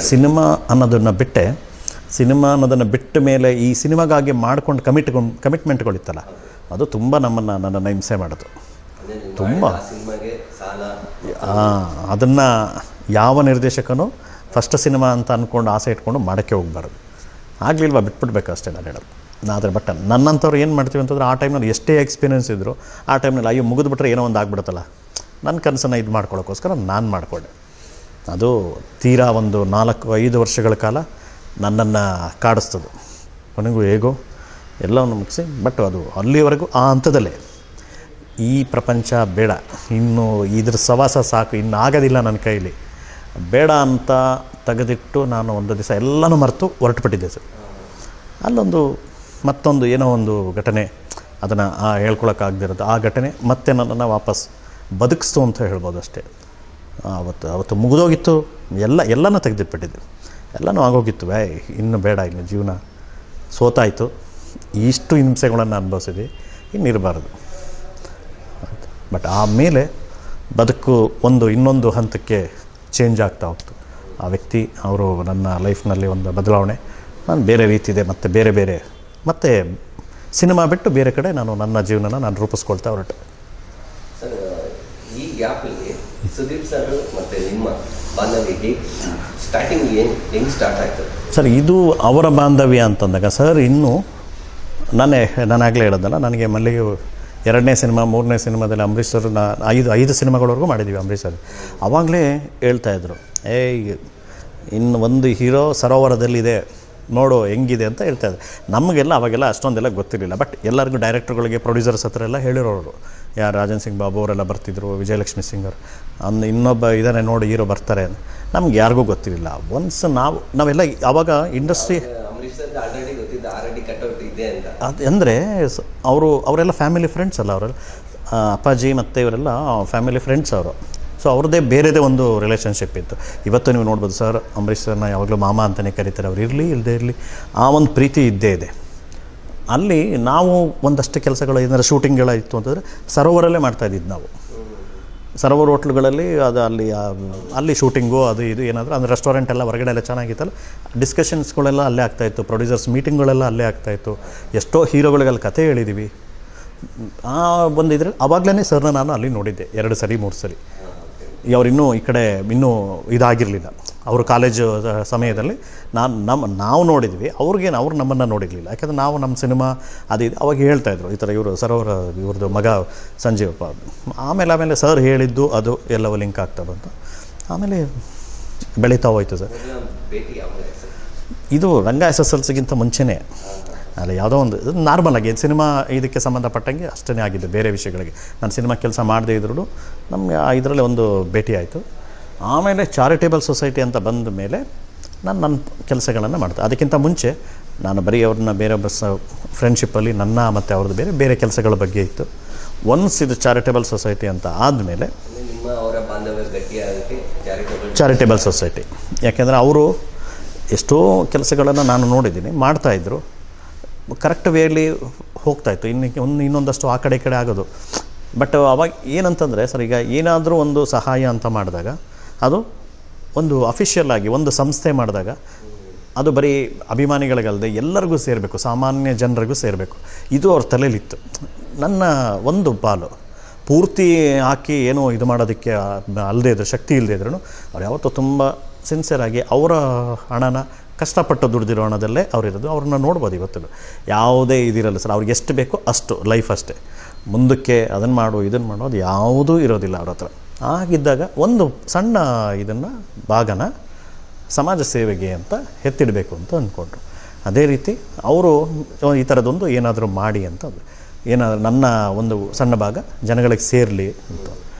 cinema ಅನ್ನೋದನ್ನು ಬಿಟ್ಟೆ cinema ಅನ್ನೋದನ್ನು ಬಿಟ್ಟ ಮೇಲೆ ಈ ಸಿನಿಮಾಗಾಗಿ ಮಾಡ್ಕೊಂಡು ಕಮಿಟ್ ಕಮಿಟ್ಮೆಂಟ್ಗಳಿತ್ತಲ್ಲ ಅದು ತುಂಬ ನಮ್ಮನ್ನು ನನ್ನನ್ನು ಹಿಂಸೆ ಮಾಡೋದು ತುಂಬ ಸಿನಿಮಾಗೆ ಸಾಲ ಅದನ್ನು ಯಾವ ನಿರ್ದೇಶಕನೂ ಫಸ್ಟ್ ಸಿನಿಮಾ ಅಂತ ಅಂದ್ಕೊಂಡು ಆಸೆ ಇಟ್ಕೊಂಡು ಮಾಡೋಕ್ಕೆ ಹೋಗ್ಬಾರ್ದು ಆಗಲಿಲ್ವಾ ಬಿಟ್ಬಿಡ್ಬೇಕು ಅಷ್ಟೇ ನಾನು ಹೇಳೋದು ಆದರೆ ಬಟ್ ನನ್ನಂಥವ್ರು ಏನು ಮಾಡ್ತೀವಿ ಅಂತಂದ್ರೆ ಆ ಟೈಮ್ನಲ್ಲಿ ಎಷ್ಟೇ ಎಕ್ಸ್ಪೀರಿಯನ್ಸ್ ಇದ್ದರು ಆ ಟೈಮ್ನಲ್ಲಿ ಅಯ್ಯೋ ಮುಗಿದ್ಬಿಟ್ರೆ ಏನೋ ಒಂದು ಆಗ್ಬಿಡುತ್ತಲ್ಲ ನನ್ನ ಕನಸನ್ನು ಇದು ಮಾಡ್ಕೊಳ್ಳೋಕ್ಕೋಸ್ಕರ ನಾನು ಮಾಡಿಕೊಂಡೆ ಅದು ತೀರಾ ಒಂದು ನಾಲ್ಕು ಐದು ವರ್ಷಗಳ ಕಾಲ ನನ್ನನ್ನು ಕಾಡಿಸ್ತದೆ ಕೊನೆಗೂ ಹೇಗೋ ಎಲ್ಲವನ್ನು ಮುಗಿಸಿ ಬಟ್ ಅದು ಅಲ್ಲಿವರೆಗೂ ಆ ಹಂತದಲ್ಲೇ ಈ ಪ್ರಪಂಚ ಬೇಡ ಇನ್ನು ಇದ್ರ ಸವಾಸ ಸಾಕು ಇನ್ನು ಆಗೋದಿಲ್ಲ ನನ್ನ ಕೈಲಿ ಬೇಡ ಅಂತ ತೆಗೆದಿಟ್ಟು ನಾನು ಒಂದು ದಿವಸ ಎಲ್ಲನೂ ಮರೆತು ಹೊರಟುಬಿಟ್ಟಿದ್ದೆ ಸರ್ ಅಲ್ಲೊಂದು ಮತ್ತೊಂದು ಏನೋ ಒಂದು ಘಟನೆ ಅದನ್ನು ಆ ಹೇಳ್ಕೊಳಕ್ಕಾಗದಿರೋದು ಆ ಘಟನೆ ಮತ್ತೆ ನನ್ನನ್ನು ವಾಪಸ್ ಬದುಕಿಸ್ತು ಅಂತ ಹೇಳ್ಬೋದು ಅಷ್ಟೇ ಅವತ್ತು ಅವತ್ತು ಮುಗಿದೋಗಿತ್ತು ಎಲ್ಲ ಎಲ್ಲನೂ ತೆಗೆದಿಟ್ಬಿಟ್ಟಿದ್ದೆ ಎಲ್ಲನೂ ಆಗೋಗಿತ್ತು ವ್ಯಾ ಇನ್ನು ಬೇಡ ಇನ್ನು ಜೀವನ ಸೋತಾಯಿತು ಇಷ್ಟು ಹಿಂಸೆಗಳನ್ನು ಅನುಭವಿಸಿದ್ವಿ ಇನ್ನಿರಬಾರ್ದು ಬಟ್ ಆಮೇಲೆ ಬದುಕು ಒಂದು ಇನ್ನೊಂದು ಹಂತಕ್ಕೆ ಚೇಂಜ್ ಆಗ್ತಾ ಹೋಗ್ತು ಆ ವ್ಯಕ್ತಿ ಅವರು ನನ್ನ ಲೈಫ್ನಲ್ಲಿ ಒಂದು ಬದಲಾವಣೆ ನಾನು ಬೇರೆ ರೀತಿ ಇದೆ ಮತ್ತು ಬೇರೆ ಬೇರೆ ಮತ್ತು ಸಿನಿಮಾ ಬಿಟ್ಟು ಬೇರೆ ಕಡೆ ನಾನು ನನ್ನ ಜೀವನನ ನಾನು ರೂಪಿಸ್ಕೊಳ್ತಾ ಹೊರಟೆ ಸರ್ ಈ ಗ್ಯಾಪಲ್ಲಿ ಸುದೀಪ್ ಸರ್ ಮತ್ತೆ ನಿಮ್ಮ ಬಾಂಧವ್ಯ ಹೇಗೆ ಸ್ಟಾರ್ಟಿಂಗ್ ಏನು ಹೆಂಗೆ ಸ್ಟಾರ್ಟ್ ಆಯ್ತು ಸರ್ ಇದು ಅವರ ಬಾಂಧವ್ಯ ಅಂತಂದಾಗ ಸರ್ ಇನ್ನೂ ನಾನೇ ನಾನಾಗಲೇ ಹೇಳೋದಲ್ಲ ನನಗೆ ಮಲ್ಲಿಗೆ ಎರಡನೇ ಸಿನಿಮಾ ಮೂರನೇ ಸಿನಿಮಾದಲ್ಲಿ ಅಂಬರೀಷ್ ಸರ್ ನಾ ಐದು ಐದು ಸಿನಿಮಾಗಳವರೆಗೂ ಮಾಡಿದ್ದೀವಿ ಅಂಬರೀಷ್ ಸರ್ ಆವಾಗಲೇ ಹೇಳ್ತಾಯಿದ್ರು ಏಯ್ ಇನ್ನು ಒಂದು ಹೀರೋ ಸರೋವರದಲ್ಲಿದೆ ನೋಡು ಹೆಂಗಿದೆ ಅಂತ ಹೇಳ್ತಾಯಿದ್ರು ನಮಗೆಲ್ಲ ಅವಾಗೆಲ್ಲ ಅಷ್ಟೊಂದೆಲ್ಲ ಗೊತ್ತಿರಲಿಲ್ಲ ಬಟ್ ಎಲ್ಲರಿಗೂ ಡೈರೆಕ್ಟರ್ಗಳಿಗೆ ಪ್ರೊಡ್ಯೂಸರ್ಸ್ ಹತ್ರ ಎಲ್ಲ ಹೇಳಿರೋರು ಯಾರು ರಾಜನ್ ಸಿಂಗ್ ಬಾಬು ಅವರೆಲ್ಲ ಬರ್ತಿದ್ರು ವಿಜಯಲಕ್ಷ್ಮಿ ಸಿಂಗರ್ ಅಂದ್ ಇನ್ನೊಬ್ಬ ಇದಾನೆ ನೋಡಿ ಹೀರೋ ಬರ್ತಾರೆ ಅಂತ ನಮ್ಗೆ ಯಾರಿಗೂ ಗೊತ್ತಿರಲಿಲ್ಲ ಒನ್ಸ್ ನಾವು ನಾವೆಲ್ಲ ಆವಾಗ ಇಂಡಸ್ಟ್ರಿ ಅಂಬರೀಷ್ ಸರ್ ಆಲ್ರೆಡಿ ಗೊತ್ತಿದ್ದ ಆಲ್ರೆಡಿ ಕಟ್ಔಟ್ ಇದೆ ಅಂತ ಅದು ಅಂದರೆ ಅವರು ಅವರೆಲ್ಲ ಫ್ಯಾಮಿಲಿ ಫ್ರೆಂಡ್ಸ್ ಅಲ್ಲ ಅವರೆಲ್ಲ ಆ, ಅಪ್ಪಾಜಿ ಮತ್ತು ಇವರೆಲ್ಲ ಫ್ಯಾಮಿಲಿ ಫ್ರೆಂಡ್ಸ್ ಅವರು ಸೊ ಅವ್ರದ್ದೇ ಬೇರೆದೇ ಒಂದು ರಿಲೇಷನ್ಶಿಪ್ ಇತ್ತು ಇವತ್ತು ನೀವು ನೋಡ್ಬೋದು ಸರ್ ಅಂಬರೀಷ್ ಸರ್ನ ಯಾವಾಗಲೂ ಮಾಮ ಅಂತಲೇ ಕರೀತಾರೆ ಅವ್ರು ಇರಲಿ ಇಲ್ಲದೆ ಇರಲಿ ಆ ಒಂದು ಪ್ರೀತಿ ಇದ್ದೇ ಇದೆ ಅಲ್ಲಿ ನಾವು ಒಂದಷ್ಟು ಕೆಲಸಗಳು ಏನಾದ್ರು ಶೂಟಿಂಗ್ಗಳಾಯಿತು ಅಂತಂದರೆ ಸರೋವರಲ್ಲೇ ಮಾಡ್ತಾಯಿದ್ದಿದ್ದು ನಾವು ಸರೋವರ್ ಹೋಟ್ಲುಗಳಲ್ಲಿ ಅದು ಅಲ್ಲಿ ಆ, ಅಲ್ಲಿ ಶೂಟಿಂಗು ಅದು ಇದು ಏನಾದರೂ ಅಂದರೆ ರೆಸ್ಟೋರೆಂಟ್ ಎಲ್ಲ ಹೊರಗಡೆ ಎಲ್ಲ ಚೆನ್ನಾಗಿತ್ತಲ್ಲ ಡಿಸ್ಕಷನ್ಸ್ಗಳೆಲ್ಲ ಅಲ್ಲೇ ಆಗ್ತಾಯಿತ್ತು ಪ್ರೊಡ್ಯೂಸರ್ಸ್ ಮೀಟಿಂಗ್ಗಳೆಲ್ಲ ಅಲ್ಲೇ ಆಗ್ತಾಯಿತ್ತು ಎಷ್ಟೋ ಹೀರೋಗಳಿಗೆ ಅಲ್ಲಿ ಕತೆ ಹೇಳಿದ್ದೀವಿ ಆ ಒಂದು ಇದ್ರಲ್ಲಿ ಅವಾಗಲೇ ಸರ್ನ ನಾನು ಅಲ್ಲಿ ನೋಡಿದ್ದೆ ಎರಡು ಸರಿ ಮೂರು ಸರಿ ಅವರಿನ್ನೂ ಈ ಕಡೆ ಇನ್ನೂ ಇದಾಗಿರಲಿಲ್ಲ ಅವರು ಕಾಲೇಜು ಸಮಯದಲ್ಲಿ ನಾನು ನಮ್ಮ ನಾವು ನೋಡಿದ್ವಿ ಅವ್ರಿಗೇನು ಅವ್ರು ನಮ್ಮನ್ನು ನೋಡಿರಲಿಲ್ಲ ಯಾಕಂದ್ರೆ ನಾವು ನಮ್ಮ ಸಿನಿಮಾ ಅದು ಇದು ಅವಾಗ ಹೇಳ್ತಾಯಿದ್ರು ಈ ಥರ ಇವರು ಸರೋವರ ಇವ್ರದ್ದು ಮಗ ಸಂಜೀವಪ್ಪ ಆಮೇಲೆ ಆಮೇಲೆ ಸರ್ ಹೇಳಿದ್ದು ಅದು ಎಲ್ಲವೂ ಲಿಂಕ್ ಆಗ್ತಾ ಬಂತು ಆಮೇಲೆ ಬೆಳೀತಾ ಹೋಯ್ತು ಸರ್ ಮೊದಲ ಭೇಟಿ ಯಾವಾಗ ಸರ್ ಇದು ರಂಗ ಎಸ್ ಎಸ್ ಎಲ್ ಸಿಗಿಂತ ಮುಂಚೆನೇ ಅಲ್ಲ ಯಾವುದೋ ಒಂದು ನಾರ್ಮಲ್ ಆಗಿ ಸಿನಿಮಾ ಇದಕ್ಕೆ ಸಂಬಂಧಪಟ್ಟಂಗೆ ಅಷ್ಟೇ ಆಗಿದ್ದು ಬೇರೆ ವಿಷಯಗಳಿಗೆ ನಾನು ಸಿನಿಮಾ ಕೆಲಸ ಮಾಡದೇ ಇದ್ರೂ ನಮಗೆ ಇದರಲ್ಲಿ ಒಂದು ಭೇಟಿ ಆಯಿತು ಆಮೇಲೆ ಚಾರಿಟೇಬಲ್ ಸೊಸೈಟಿ ಅಂತ ಬಂದ ಮೇಲೆ ನಾನು ನನ್ನ ಕೆಲಸಗಳನ್ನು ಮಾಡ್ತೆ ಅದಕ್ಕಿಂತ ಮುಂಚೆ ನಾನು ಬರೀ ಅವ್ರನ್ನ ಬೇರೆ ಬಸ್ ಫ್ರೆಂಡ್ಶಿಪ್ಪಲ್ಲಿ ನನ್ನ ಮತ್ತು ಅವ್ರದ್ದು ಬೇರೆ ಬೇರೆ ಕೆಲಸಗಳ ಬಗ್ಗೆ ಇತ್ತು ಒನ್ಸ್ ಇದು ಚಾರಿಟೇಬಲ್ ಸೊಸೈಟಿ ಅಂತ ಆದಮೇಲೆ ಅಂದ್ರೆ ನಿಮ್ಮ ಅವರ ಬಾಂಧವ್ಯ ಗಟ್ಟಿಯಾಗಕ್ಕೆ ಚಾರಿಟಬಲ್ ಚಾರಿಟೇಬಲ್ ಸೊಸೈಟಿ ಯಾಕೆಂದರೆ ಅವರು ಎಷ್ಟೋ ಕೆಲಸಗಳನ್ನು ನಾನು ನೋಡಿದ್ದೀನಿ ಮಾಡ್ತಾಯಿದ್ರು ಕರೆಕ್ಟ್ ವೇಲಿ ಹೋಗ್ತಾಯಿತ್ತು ಇನ್ನು ಒಂದು ಇನ್ನೊಂದಷ್ಟು ಆ ಕಡೆ ಈ ಕಡೆ ಆಗೋದು ಬಟ್ ಅವಾಗ ಏನಂತಂದರೆ ಸರ್ ಈಗ ಏನಾದರೂ ಒಂದು ಸಹಾಯ ಅಂತ ಮಾಡಿದಾಗ ಅದು ಒಂದು ಅಫಿಷಿಯಲ್ ಆಗಿ ಒಂದು ಸಂಸ್ಥೆ ಮಾಡಿದಾಗ ಅದು ಬರೀ ಅಭಿಮಾನಿಗಳಿಗಲ್ಲದೆ ಎಲ್ಲರಿಗೂ ಸೇರಬೇಕು ಸಾಮಾನ್ಯ ಜನರಿಗೂ ಸೇರಬೇಕು ಇದು ಅವ್ರ ತಲೆಯಲ್ಲಿತ್ತು ನನ್ನ ಒಂದು ಪಾಲು ಪೂರ್ತಿ ಹಾಕಿ ಏನೋ ಇದು ಮಾಡೋದಕ್ಕೆ ಅಲ್ಲದೆ ಇದ್ರು ಶಕ್ತಿ ಇಲ್ಲದೆ ಇದ್ರೂ ಅವ್ರು ಯಾವತ್ತೂ ತುಂಬ ಸಿನ್ಸಿಯರಾಗಿ ಅವರ ಹಣನ ಕಷ್ಟಪಟ್ಟು ದುಡ್ದಿರೋ ಹಣದಲ್ಲೇ ಅವರಿರೋದು ಅವ್ರನ್ನ ನೋಡ್ಬೋದು ಇವತ್ತು ಯಾವುದೇ ಇದಿರಲ್ಲ ಸರ್ ಅವ್ರಿಗೆ ಎಷ್ಟು ಬೇಕೋ ಅಷ್ಟು ಲೈಫ್ ಅಷ್ಟೇ ಮುಂದಕ್ಕೆ ಅದನ್ನು ಮಾಡು ಇದನ್ನು ಮಾಡು ಅದು ಯಾವುದೂ ಇರೋದಿಲ್ಲ ಅವ್ರ ಹತ್ರ ಆಗಿದ್ದಾಗ ಒಂದು ಸಣ್ಣ ಇದನ್ನು ಭಾಗನ ಸಮಾಜ ಸೇವೆಗೆ ಅಂತ ಎತ್ತಿಡಬೇಕು ಅಂತ ಅಂದ್ಕೊಂಡ್ರು ಅದೇ ರೀತಿ ಅವರು ಈ ಥರದೊಂದು ಏನಾದರೂ ಮಾಡಿ ಅಂತ ಏನಾದರೂ ನನ್ನ ಒಂದು ಸಣ್ಣ ಭಾಗ ಜನಗಳಿಗೆ ಸೇರಲಿ ಅಂತ